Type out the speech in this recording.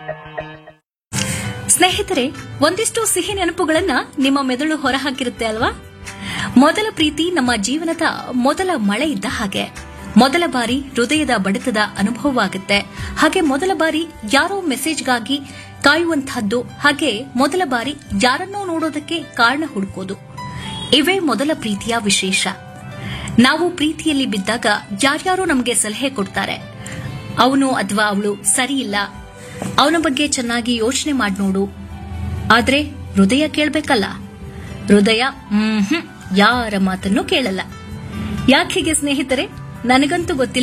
ಸ್ನೇಹಿತರೆ ಒಂದಿಷ್ಟು ಸಿಹಿ ನೆನಪುಗಳನ್ನ ನಿಮ್ಮ ಮೆದುಳು ಹೊರಹಾಕಿರುತ್ತೆ ಅಲ್ವಾ ಮೊದಲ ಪ್ರೀತಿ ನಮ್ಮ ಜೀವನದ ಮೊದಲ ಮಳೆ ಇದ್ದ ಹಾಗೆ ಮೊದಲ ಬಾರಿ ಹೃದಯದ ಬಡಿತದ ಅನುಭವವಾಗುತ್ತೆ ಹಾಗೆ ಮೊದಲ ಬಾರಿ ಯಾರೋ ಮೆಸೇಜ್ಗಾಗಿ ಕಾಯುವಂತಹದ್ದು ಹಾಗೆ ಮೊದಲ ಬಾರಿ ಯಾರನ್ನೋ ನೋಡೋದಕ್ಕೆ ಕಾರಣ ಹುಡುಕೋದು ಇವೇ ಮೊದಲ ಪ್ರೀತಿಯ ವಿಶೇಷ ನಾವು ಪ್ರೀತಿಯಲ್ಲಿ ಬಿದ್ದಾಗ ಯಾರ್ಯಾರೋ ನಮಗೆ ಸಲಹೆ ಕೊಡ್ತಾರೆ ಅವನು ಅಥವಾ ಅವಳು ಸರಿ ಇಲ್ಲ ಅವನ ಬಗ್ಗೆ ಚೆನ್ನಾಗಿ ಯೋಚನೆ ಮಾಡಿ ನೋಡು ಆದ್ರೆ ಹೃದಯ ಕೇಳ್ಬೇಕಲ್ಲ ಹೃದಯ ಹ್ಮ್ ಯಾರ ಮಾತನ್ನು ಕೇಳಲ್ಲ ಯಾಕೆ ಹೀಗೆ ಸ್ನೇಹಿತರೆ ನನಗಂತೂ ಗೊತ್ತಿಲ್ಲ